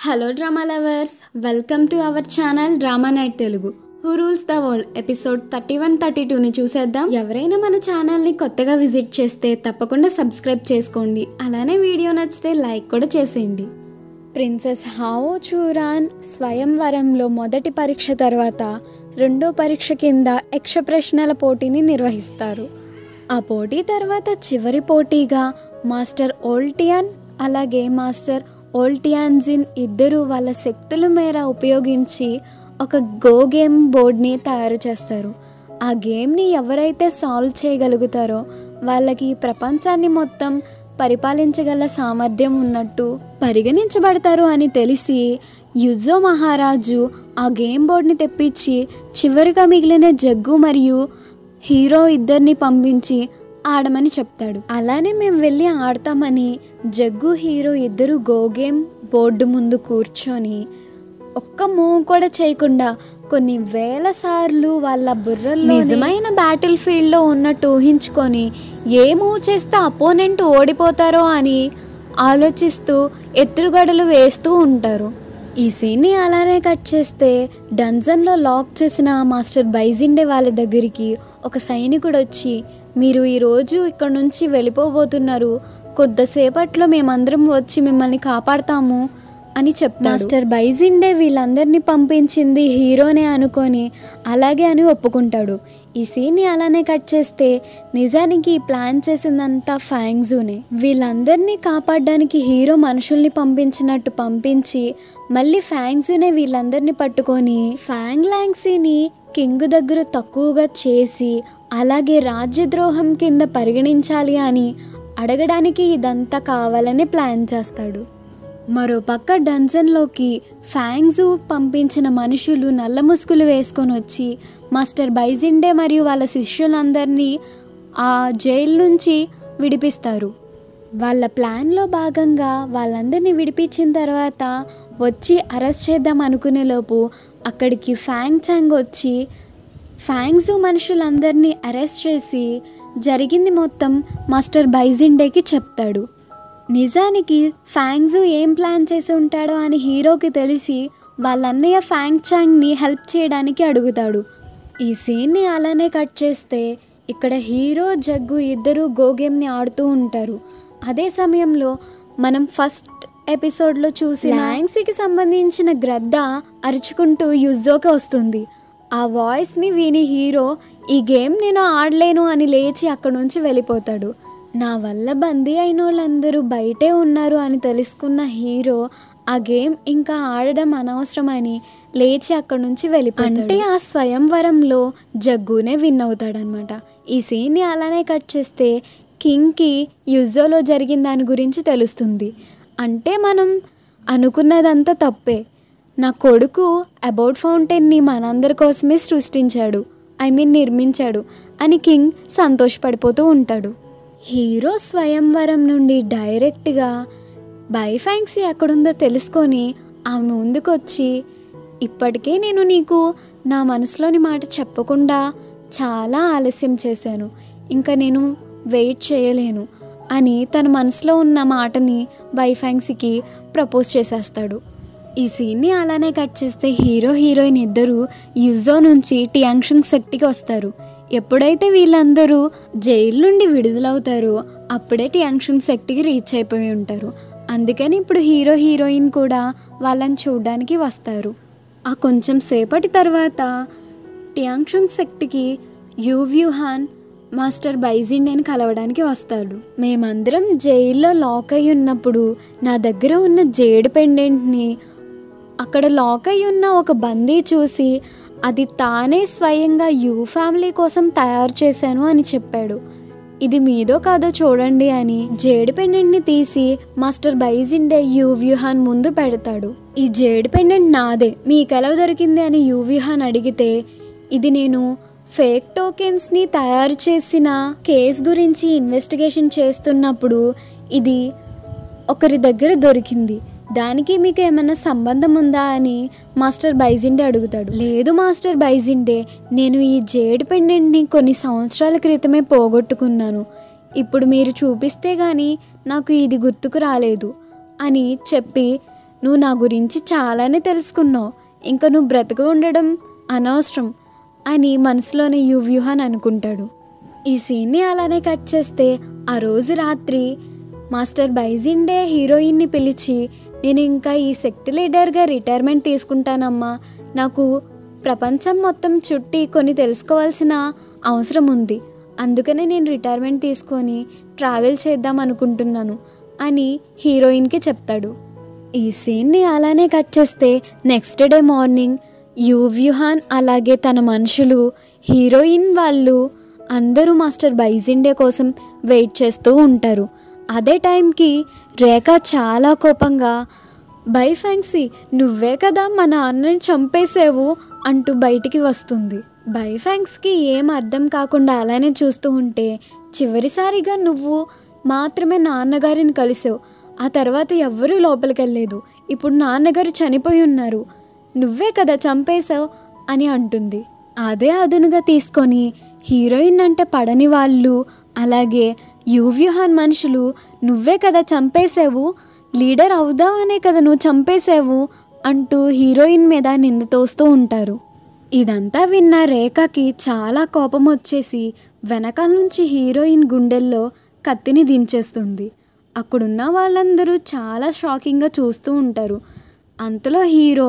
hello drama lovers welcome to our channel drama night Telugu who rules the world episode thirty one thirty టూని చూసేద్దాం ఎవరైనా మన ఛానల్ని కొత్తగా విజిట్ చేస్తే తప్పకుండా సబ్స్క్రైబ్ చేసుకోండి అలానే వీడియో నచ్చితే లైక్ కూడా చేసేయండి ప్రిన్సెస్ హావో చూరాన్ స్వయంవరంలో మొదటి పరీక్ష తర్వాత రెండో పరీక్ష కింద యక్ష ప్రశ్నల పోటీని నిర్వహిస్తారు ఆ పోటీ తర్వాత చివరి పోటీగా మాస్టర్ ఓల్టియన్ అలాగే మాస్టర్ ఓల్టియాన్జిన్ ఇద్దరు వాళ్ళ శక్తుల మేర ఉపయోగించి ఒక గో గేమ్ బోర్డ్ని తయారు చేస్తారు ఆ గేమ్ని ఎవరైతే సాల్వ్ చేయగలుగుతారో వాళ్ళకి ఈ ప్రపంచాన్ని మొత్తం పరిపాలించగల సామర్థ్యం ఉన్నట్టు పరిగణించబడతారు అని తెలిసి యుజో మహారాజు ఆ గేమ్ బోర్డ్ని తెప్పించి చివరిగా మిగిలిన జగ్గు మరియు హీరో ఇద్దరిని పంపించి ఆడమని చెప్తాడు అలానే మేము వెళ్ళి ఆడతామని జగ్గు హీరో ఇద్దరు గో గేమ్ బోర్డు ముందు కూర్చొని ఒక్క మూవ్ కూడా చేయకుండా కొన్ని వేల సార్లు వాళ్ళ బుర్రల్లో నిజమైన బ్యాటిల్ ఫీల్డ్లో ఉన్నట్టు ఊహించుకొని ఏ మూవ్ చేస్తే అపోనెంట్ ఓడిపోతారో అని ఆలోచిస్తూ ఎత్తుగడలు వేస్తూ ఉంటారు ఈ సీన్ని అలానే కట్ చేస్తే డంజన్లో లాక్ చేసిన మాస్టర్ బైజిండే వాళ్ళ దగ్గరికి ఒక సైనికుడు వచ్చి మీరు ఈరోజు ఇక్కడ నుంచి వెళ్ళిపోబోతున్నారు కొద్దిసేపట్లో మేమందరం వచ్చి మిమ్మల్ని కాపాడతాము అని చెప్తాడు మాస్టర్ బైజిండే వీళ్ళందరినీ పంపించింది హీరోనే అనుకొని అలాగే అని ఒప్పుకుంటాడు ఈ సీన్ని అలానే కట్ చేస్తే నిజానికి ఈ ప్లాన్ చేసిందంతా ఫ్యాంగ్జూనే వీళ్ళందరినీ కాపాడడానికి హీరో మనుషుల్ని పంపించినట్టు పంపించి మళ్ళీ ఫ్యాంగ్జూనే వీళ్ళందరినీ పట్టుకొని ఫ్యాంగ్ లాంగ్సీని కింగ్ దగ్గర తక్కువగా చేసి అలాగే రాజ్యద్రోహం కింద పరిగణించాలి అని అడగడానికి ఇదంతా కావాలని ప్లాన్ చేస్తాడు మరో పక్క డన్జన్లోకి ఫ్యాంగ్జు పంపించిన మనుషులు నల్ల ముసుగులు వేసుకొని వచ్చి మాస్టర్ బైజిండే మరియు వాళ్ళ శిష్యులందరినీ ఆ జైలు నుంచి విడిపిస్తారు వాళ్ళ ప్లాన్లో భాగంగా వాళ్ళందరినీ విడిపించిన తర్వాత వచ్చి అరెస్ట్ చేద్దాం అనుకునే లోపు అక్కడికి ఫ్యాంగ్ చాంగ్ వచ్చి ఫ్యాంగ్జు మనుషులందరినీ అరెస్ట్ చేసి జరిగింది మొత్తం మాస్టర్ బైజిండేకి చెప్తాడు నిజానికి ఫ్యాంగ్జు ఏం ప్లాన్ చేసి ఉంటాడో అని హీరోకి తెలిసి వాళ్ళ అన్నయ్య ఫ్యాంగ్ చాంగ్ని హెల్ప్ చేయడానికి అడుగుతాడు ఈ సీన్ని అలానే కట్ చేస్తే ఇక్కడ హీరో జగ్గు ఇద్దరు గో గేమ్ని ఆడుతూ ఉంటారు అదే సమయంలో మనం ఫస్ట్ ఎపిసోడ్లో చూసి లాంగ్సీకి సంబంధించిన గ్రద్ద అరుచుకుంటూ యుజోకి వస్తుంది ఆ వాయిస్ని విని హీరో ఈ గేమ్ నేను ఆడలేను అని లేచి అక్కడి నుంచి వెళ్ళిపోతాడు నా వల్ల బందీ అయిన వాళ్ళందరూ బయటే ఉన్నారు అని తెలుసుకున్న హీరో ఆ గేమ్ ఇంకా ఆడడం అనవసరమని లేచి అక్కడి నుంచి వెళ్ళిపోతాడు అంటే ఆ స్వయంవరంలో జగ్గునే విన్ అవుతాడనమాట ఈ సీన్ని అలానే కట్ చేస్తే కింగ్కి యుజోలో జరిగిన దాని గురించి తెలుస్తుంది అంటే మనం అనుకున్నదంతా తప్పే నా కొడుకు అబౌట్ ఫౌంటైన్ని మనందరి కోసమే సృష్టించాడు ఐ మీన్ నిర్మించాడు అని కింగ్ సంతోషపడిపోతూ ఉంటాడు హీరో స్వయంవరం నుండి డైరెక్ట్గా బైఫాంక్సీ ఎక్కడుందో తెలుసుకొని ఆమె ముందుకొచ్చి ఇప్పటికే నేను నీకు నా మనసులోని మాట చెప్పకుండా చాలా ఆలస్యం చేశాను ఇంకా నేను వెయిట్ చేయలేను అని తన మనసులో ఉన్న మాటని బైఫాంక్సీకి ప్రపోజ్ చేసేస్తాడు ఈ సీన్ని అలానే కట్ చేస్తే హీరో హీరోయిన్ ఇద్దరు యుజో నుంచి టియాంక్షంగ్ శక్తికి వస్తారు ఎప్పుడైతే వీళ్ళందరూ జైలు నుండి విడుదలవుతారో అప్పుడే టియాంక్షంగ్ శక్తికి రీచ్ అయిపోయి ఉంటారు అందుకని ఇప్పుడు హీరో హీరోయిన్ కూడా వాళ్ళని చూడడానికి వస్తారు ఆ కొంచెం సేపటి తర్వాత టియాంక్షంగ్ శక్తికి యూవ్యూహాన్ మాస్టర్ బైజిండేని కలవడానికి వస్తాడు మేమందరం జైల్లో లాక్ అయి ఉన్నప్పుడు నా దగ్గర ఉన్న జేడు పెండెంట్ని అక్కడ లాక్ అయి ఉన్న ఒక బందీ చూసి అది తానే స్వయంగా యూ ఫ్యామిలీ కోసం తయారు చేశాను అని చెప్పాడు ఇది మీదో కాదో చూడండి అని జేడు పెండెంట్ని తీసి మాస్టర్ బైజిండే యూవ్యూహాన్ ముందు పెడతాడు ఈ జేడు పెండెంట్ నాదే మీకు ఎలా దొరికింది అని యూవ్యూహాన్ అడిగితే ఇది నేను ఫేక్ టోకెన్స్ని తయారు చేసిన కేస్ గురించి ఇన్వెస్టిగేషన్ చేస్తున్నప్పుడు ఇది ఒకరి దగ్గర దొరికింది దానికి మీకు ఏమైనా సంబంధం ఉందా అని మాస్టర్ బైజిండే అడుగుతాడు లేదు మాస్టర్ బైజిండే నేను ఈ జేడు పెండెంట్ని కొన్ని సంవత్సరాల క్రితమే పోగొట్టుకున్నాను ఇప్పుడు మీరు చూపిస్తే గానీ నాకు ఇది గుర్తుకు రాలేదు అని చెప్పి నువ్వు నా గురించి చాలానే తెలుసుకున్నావు ఇంకా నువ్వు బ్రతుకు ఉండడం అనవసరం అని మనసులోనే యువ్యూహాన్ అనుకుంటాడు ఈ సీన్ని అలానే కట్ చేస్తే ఆ రోజు రాత్రి మాస్టర్ బైజిండే హీరోయిన్ని పిలిచి నేను ఇంకా ఈ సెక్ట్ లీడర్గా రిటైర్మెంట్ తీసుకుంటానమ్మా నాకు ప్రపంచం మొత్తం చుట్టి కొన్ని తెలుసుకోవాల్సిన అవసరం ఉంది అందుకనే నేను రిటైర్మెంట్ తీసుకొని ట్రావెల్ చేద్దాం అనుకుంటున్నాను అని హీరోయిన్కి చెప్తాడు ఈ సీన్ని అలానే కట్ చేస్తే నెక్స్ట్ డే మార్నింగ్ యూవ్యూహాన్ అలాగే తన మనుషులు హీరోయిన్ వాళ్ళు అందరూ మాస్టర్ బైజిండే కోసం వెయిట్ చేస్తూ ఉంటారు అదే టైంకి రేఖ చాలా కోపంగా బై ఫ్యాంక్సీ నువ్వే కదా మా నాన్నని చంపేసావు అంటూ బయటికి వస్తుంది బై ఫ్యాంక్స్కి ఏం అర్థం కాకుండా అలానే చూస్తూ ఉంటే చివరిసారిగా నువ్వు మాత్రమే నాన్నగారిని కలిసావు ఆ తర్వాత ఎవ్వరూ లోపలికి వెళ్ళలేదు ఇప్పుడు నాన్నగారు చనిపోయి ఉన్నారు నువ్వే కదా చంపేశావు అని అంటుంది అదే అదునుగా తీసుకొని హీరోయిన్ అంటే పడని వాళ్ళు అలాగే యువ్యూహాన్ మనుషులు నువ్వే కదా చంపేశావు లీడర్ అవుదామనే కదా నువ్వు చంపేశావు అంటూ హీరోయిన్ మీద నింద తోస్తూ ఉంటారు ఇదంతా విన్న రేఖకి చాలా కోపం వచ్చేసి వెనకాల నుంచి హీరోయిన్ గుండెల్లో కత్తిని దించేస్తుంది అక్కడున్న వాళ్ళందరూ చాలా షాకింగ్గా చూస్తూ ఉంటారు అంతలో హీరో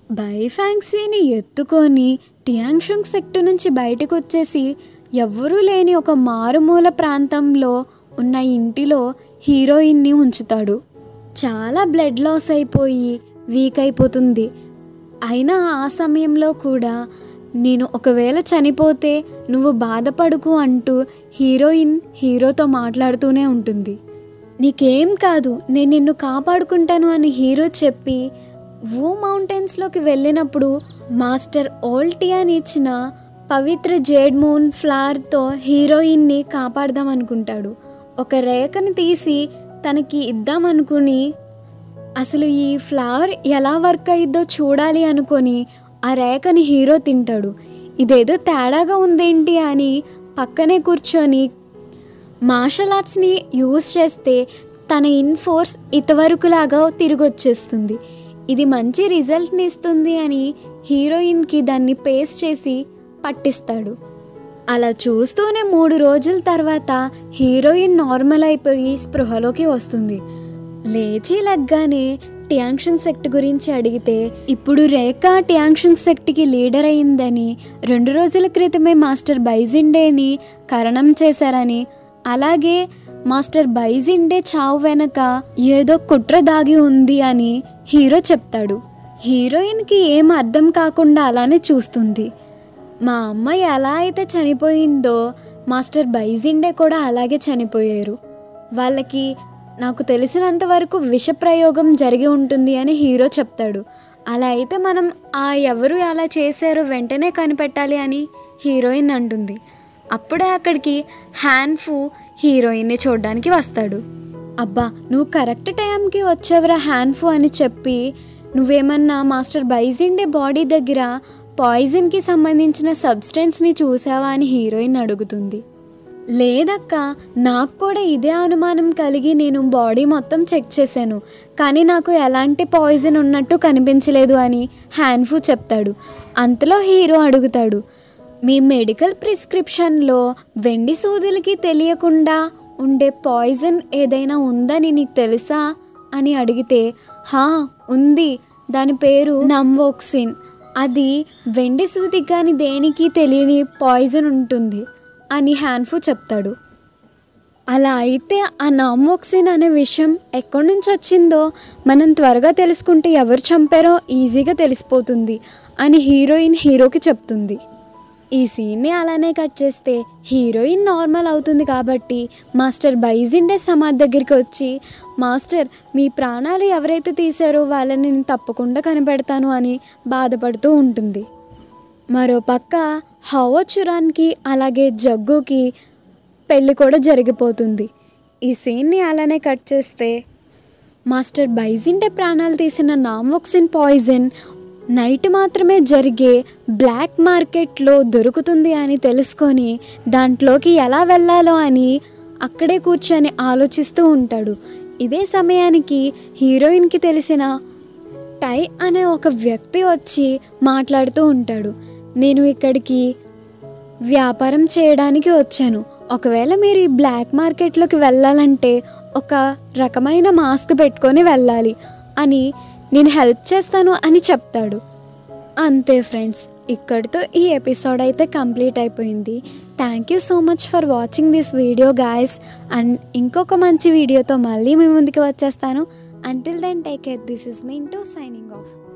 బైఫాంక్సీని ఎత్తుకొని టియాంగ్షుంగ్ సెక్టు నుంచి బయటకు వచ్చేసి ఎవ్వరూ లేని ఒక మారుమూల ప్రాంతంలో ఉన్న ఇంటిలో హీరోయిన్ని ఉంచుతాడు చాలా బ్లడ్ లాస్ అయిపోయి వీక్ అయిపోతుంది అయినా ఆ సమయంలో కూడా నేను ఒకవేళ చనిపోతే నువ్వు బాధపడుకు అంటూ హీరోయిన్ హీరోతో మాట్లాడుతూనే ఉంటుంది నీకేం కాదు నేను నిన్ను కాపాడుకుంటాను అని హీరో చెప్పి వూ మౌంటైన్స్లోకి వెళ్ళినప్పుడు మాస్టర్ ఓల్టియాన్ ఇచ్చిన పవిత్ర జేడ్ మూన్ ఫ్లవర్తో హీరోయిన్ని కాపాడదాం అనుకుంటాడు ఒక రేఖని తీసి తనకి ఇద్దామనుకుని అసలు ఈ ఫ్లవర్ ఎలా వర్క్ అయ్యిద్దో చూడాలి అనుకొని ఆ రేఖని హీరో తింటాడు ఇదేదో తేడాగా ఉందేంటి అని పక్కనే కూర్చొని మార్షల్ ఆర్ట్స్ని యూజ్ చేస్తే తన ఇన్ఫోర్స్ ఇతవరకులాగా తిరిగి వచ్చేస్తుంది ఇది మంచి రిజల్ట్ని ఇస్తుంది అని హీరోయిన్కి దాన్ని పేస్ట్ చేసి పట్టిస్తాడు అలా చూస్తూనే మూడు రోజుల తర్వాత హీరోయిన్ నార్మల్ అయిపోయి స్పృహలోకి వస్తుంది లేచి లగ్గానే టియాంక్షన్ సెక్ట్ గురించి అడిగితే ఇప్పుడు రేఖ టియాంక్షన్ సెక్ట్కి లీడర్ అయిందని రెండు రోజుల క్రితమే మాస్టర్ బైజిండేని కరణం చేశారని అలాగే మాస్టర్ బైజిండే చావు వెనక ఏదో కుట్ర దాగి ఉంది అని హీరో చెప్తాడు హీరోయిన్కి ఏం అర్థం కాకుండా అలానే చూస్తుంది మా అమ్మాయి ఎలా అయితే చనిపోయిందో మాస్టర్ బైజిండే కూడా అలాగే చనిపోయారు వాళ్ళకి నాకు తెలిసినంత వరకు విషప్రయోగం జరిగి ఉంటుంది అని హీరో చెప్తాడు అలా అయితే మనం ఆ ఎవరు అలా చేశారో వెంటనే కనిపెట్టాలి అని హీరోయిన్ అంటుంది అప్పుడే అక్కడికి హ్యాన్ఫు హీరోయిన్ని చూడడానికి వస్తాడు అబ్బా నువ్వు కరెక్ట్ టైంకి వచ్చేవరా హ్యాన్ఫు అని చెప్పి నువ్వేమన్నా మాస్టర్ బైజిండే బాడీ దగ్గర పాయిజన్కి సంబంధించిన సబ్స్టెన్స్ని చూసావా అని హీరోయిన్ అడుగుతుంది లేదక్క నాకు కూడా ఇదే అనుమానం కలిగి నేను బాడీ మొత్తం చెక్ చేశాను కానీ నాకు ఎలాంటి పాయిజన్ ఉన్నట్టు కనిపించలేదు అని హ్యాన్ఫు చెప్తాడు అంతలో హీరో అడుగుతాడు మీ మెడికల్ ప్రిస్క్రిప్షన్లో వెండి సూదులకి తెలియకుండా ఉండే పాయిజన్ ఏదైనా ఉందని నీకు తెలుసా అని అడిగితే హా ఉంది దాని పేరు నమ్వోక్సిన్ అది వెండి సూదికి కానీ దేనికి తెలియని పాయిజన్ ఉంటుంది అని హ్యాన్ఫు చెప్తాడు అలా అయితే ఆ నామోక్సిన్ అనే విషయం ఎక్కడి నుంచి వచ్చిందో మనం త్వరగా తెలుసుకుంటే ఎవరు చంపారో ఈజీగా తెలిసిపోతుంది అని హీరోయిన్ హీరోకి చెప్తుంది ఈ సీన్ని అలానే కట్ చేస్తే హీరోయిన్ నార్మల్ అవుతుంది కాబట్టి మాస్టర్ బైజిండే సమాధ్ దగ్గరికి వచ్చి మాస్టర్ మీ ప్రాణాలు ఎవరైతే తీశారో వాళ్ళని నేను తప్పకుండా కనిపెడతాను అని బాధపడుతూ ఉంటుంది మరో పక్క హవో చురాన్కి అలాగే జగ్గుకి పెళ్ళి కూడా జరిగిపోతుంది ఈ సీన్ని అలానే కట్ చేస్తే మాస్టర్ బైజిండే ప్రాణాలు తీసిన నామోక్సిన్ పాయిజన్ నైట్ మాత్రమే జరిగే బ్లాక్ మార్కెట్లో దొరుకుతుంది అని తెలుసుకొని దాంట్లోకి ఎలా వెళ్ళాలో అని అక్కడే కూర్చొని ఆలోచిస్తూ ఉంటాడు ఇదే సమయానికి హీరోయిన్కి తెలిసిన టై అనే ఒక వ్యక్తి వచ్చి మాట్లాడుతూ ఉంటాడు నేను ఇక్కడికి వ్యాపారం చేయడానికి వచ్చాను ఒకవేళ మీరు ఈ బ్లాక్ మార్కెట్లోకి వెళ్ళాలంటే ఒక రకమైన మాస్క్ పెట్టుకొని వెళ్ళాలి అని నేను హెల్ప్ చేస్తాను అని చెప్తాడు అంతే ఫ్రెండ్స్ ఇక్కడితో ఈ ఎపిసోడ్ అయితే కంప్లీట్ అయిపోయింది thank you so much for watching this video guys and ఇంకొక మంచి వీడియోతో మళ్ళీ మీ ముందుకు వచ్చేస్తాను until then take care this is మీన్ టు సైనింగ్ ఆఫ్